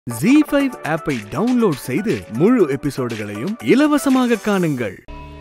G five ஆப்பை download செய்து முழு எபிசோடுகளையும் இலவசமாக காணுங்கள்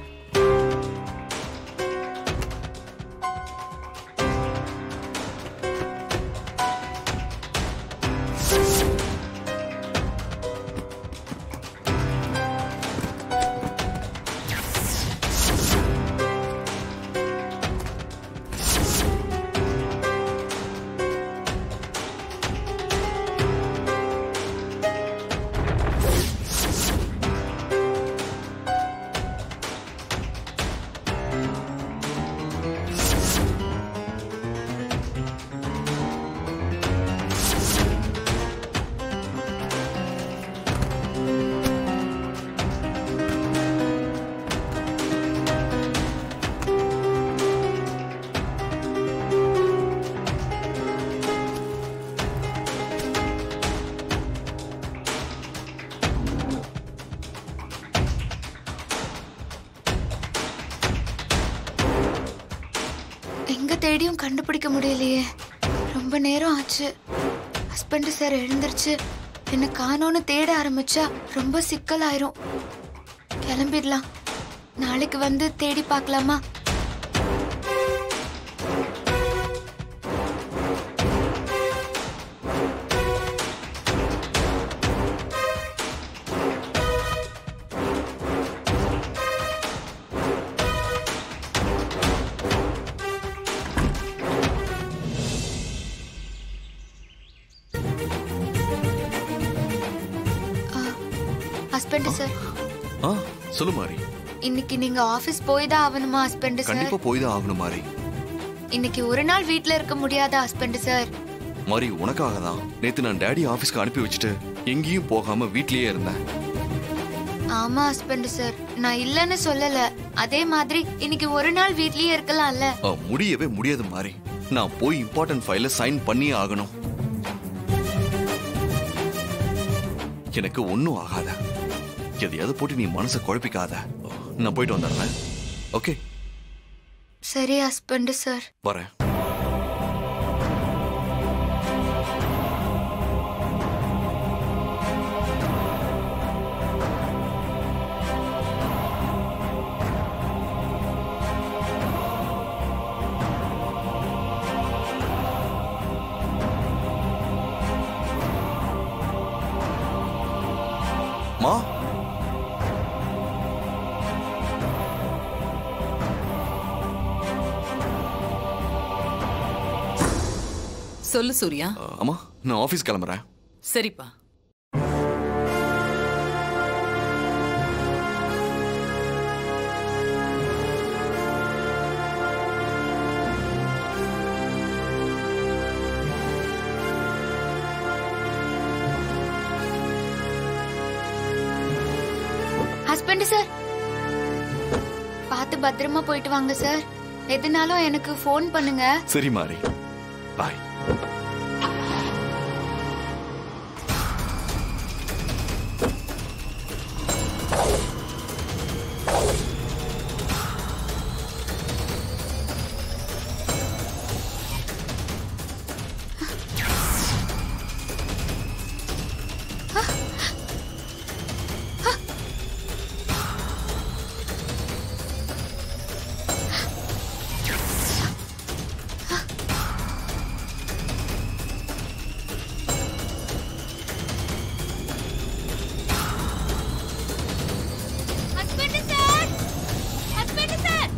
எங்க தேடியும் கண்டுபிடிக்க முடியலையே ரொம்ப நேரம் ஆச்சு ஹஸ்பண்ட் சார் எழுந்திருச்சு என்ன காணோன்னு தேட ஆரம்பிச்சா ரொம்ப சிக்கலாயிரும் கிளம்பிடலாம் நாளைக்கு வந்து தேடி பார்க்கலாமா ஹஸ்பண்ட் சார் ஆ சொல்லு மாறி இன்னைக்கு நீங்க ஆபீஸ் போய் தான் ஆகணுமா ஹஸ்பண்ட் சார் கண்டிப்பா போய் தான் ஆகணும் மாறி இன்னைக்கு ஒரு நாள் வீட்ல இருக்க முடியாதா ஹஸ்பண்ட் சார் மாறி உனக்காக தான் நேத்து நான் டேடி ஆபீஸ்க்கு அனுப்பி வச்சுட்டு எங்கேயும் போகாம வீட்லயே இருந்தேன் ஆமா ஹஸ்பண்ட் சார் நான் இல்லைன்னு சொல்லல அதே மாதிரி இன்னைக்கு ஒரு நாள் வீட்லயே இருக்கலாம்ல ஆ, முடியவே முடியாது மாறி நான் போய் இம்பார்ட்டன்ட் ஃபைல சைன் பண்ணியே ஆகணும் எனக்கு ஒன்றும் ஆகாத எதையாவது போட்டு நீ மனசை குழப்பிக்காத நான் போயிட்டு வந்துடுறேன் ஓகே சரி ஹஸ்பண்ட் சார் வரேன் மா சொல்லு சூர்யா ஆ, அம்மா நான் ஆஃபீஸ் கிளம்புறேன் சரிப்பா ஹஸ்பண்ட் சார் பார்த்து பத்திரமா போயிட்டு வாங்க சார் எதுனாலும் எனக்கு ஃபோன் பண்ணுங்க சரி மாறி bye husband sir husband sir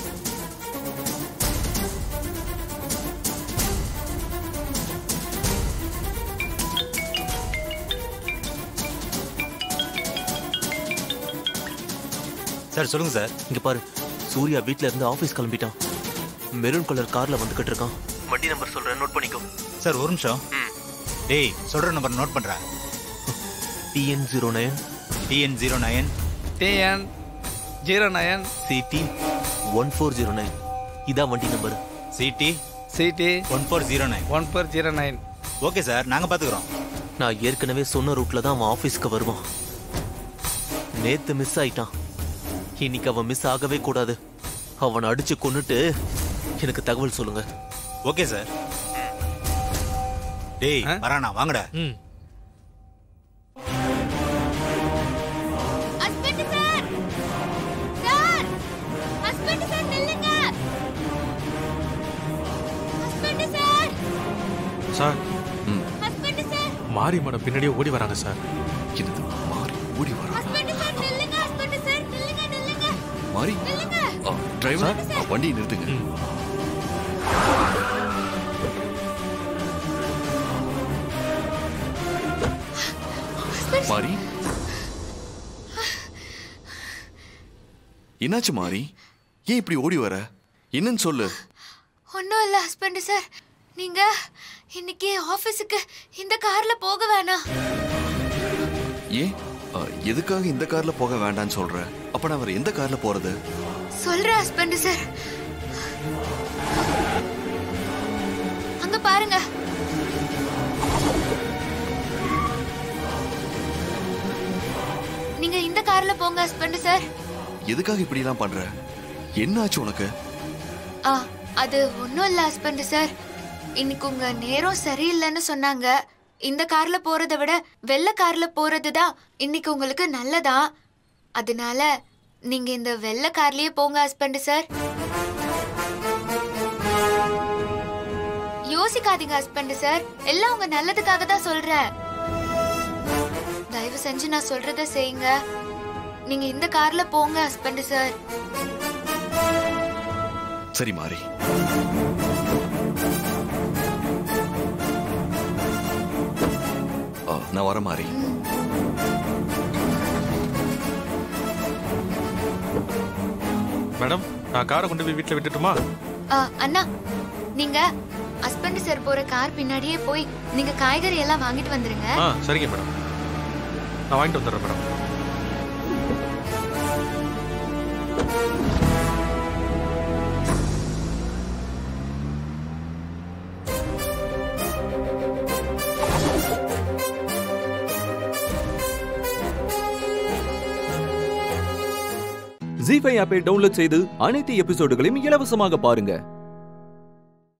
sir சொல்லுங்க சார் இங்க பாரு சூர்யா வீட்ல இருந்து ஆபீஸ் கிளம்பிட்டான் மெரூன் கலர் கார்ல வந்துகிட்டு இருக்கான் வண்டி நம்பர் சொல்றேன் நோட் பண்ணிக்கோ சார் ஒரு நிமிஷம் டேய் சொல்ற நம்பர் நோட் பண்றேன் TN zero nine TN zero nine TN zero nine CD one four zero nine இதான் வண்டி number CD CD one four zero nine one four zero nine okay sir நாங்க பாத்துக்கிறோம் நான் ஏற்கனவே சொன்ன ரூட்ல தான் அவன் ஆபீஸ்க்கு வருவான் நேத்து மிஸ் ஆயிட்டான் இன்னைக்கு அவன் மிஸ் ஆகவே கூடாது அவனை அடிச்சு கொன்னுட்டு எனக்கு தகவல் சொல்லுங்க ஓகே சார் டேய் ஆ? வரானா வாங்கடா சார் ம். மாரி மேடம் பின்னாடியே ஓடி வராங்க சார் என்னது மாறி ஓடி வரா மாறி ஆ, டிரைவர் ஆ, வண்டியை நிறுத்துங்க ம். மாறி என்னாச்சு மாறி ஏன் இப்படி ஓடி வர என்னன்னு சொல்லு ஒன்றும் இல்லை ஹஸ்பண்ட் சார் நீங்க இன்னைக்கு ஆஃபீஸுக்கு இந்த கார்ல போக வேணாம் ஏன் ஆ, எதுக்காக இந்த கார்ல போக வேண்டாம்னு சொல்ற அப்ப நான் வேற எந்த கார்ல போறது சொல்றேன் ஹஸ்பண்ட் சார் அங்க பாருங்க நீங்க இந்த கார்ல போங்க ஹஸ்பண்ட் சார் எதுக்காக இப்படி எல்லாம் பண்ற என்ன ஆச்சு உனக்கு ஆ அது ஒன்றும் இல்லை ஹஸ்பண்ட் சார் இன்னைக்கு உங்க நேரம் சரியில்லைன்னு சொன்னாங்க இந்த கார்ல போறதை விட வெள்ளை கார்ல போறது தான் இன்னைக்கு உங்களுக்கு நல்லதா அதனால நீங்க இந்த வெள்ளை கார்லயே போங்க ஹஸ்பண்ட் சார் யோசிக்காதீங்க ஹஸ்பண்ட் சார் எல்லாம் உங்க நல்லதுக்காக தான் சொல்றேன் தயவு செஞ்சு நான் சொல்றத செய்யுங்க நீங்க இந்த கார்ல போங்க ஹஸ்பண்ட் சார் சரி மாறி ஆ, நான் வர மாறி மேடம் நான் காரை கொண்டு போய் வீட்டில் விட்டுட்டுமா ஆ, அண்ணா நீங்க ஹஸ்பண்ட் சார் போற கார் பின்னாடியே போய் நீங்க காய்கறி எல்லாம் வாங்கிட்டு வந்துருங்க ஆ சரிங்க மேடம் நான் வாங்கிட்டு வந்துடுறேன் மேடம் ஜி ஃபைவ் ஆப்பை டவுன்லோட் செய்து அனைத்து எபிசோடுகளையும் இலவசமாக பாருங்க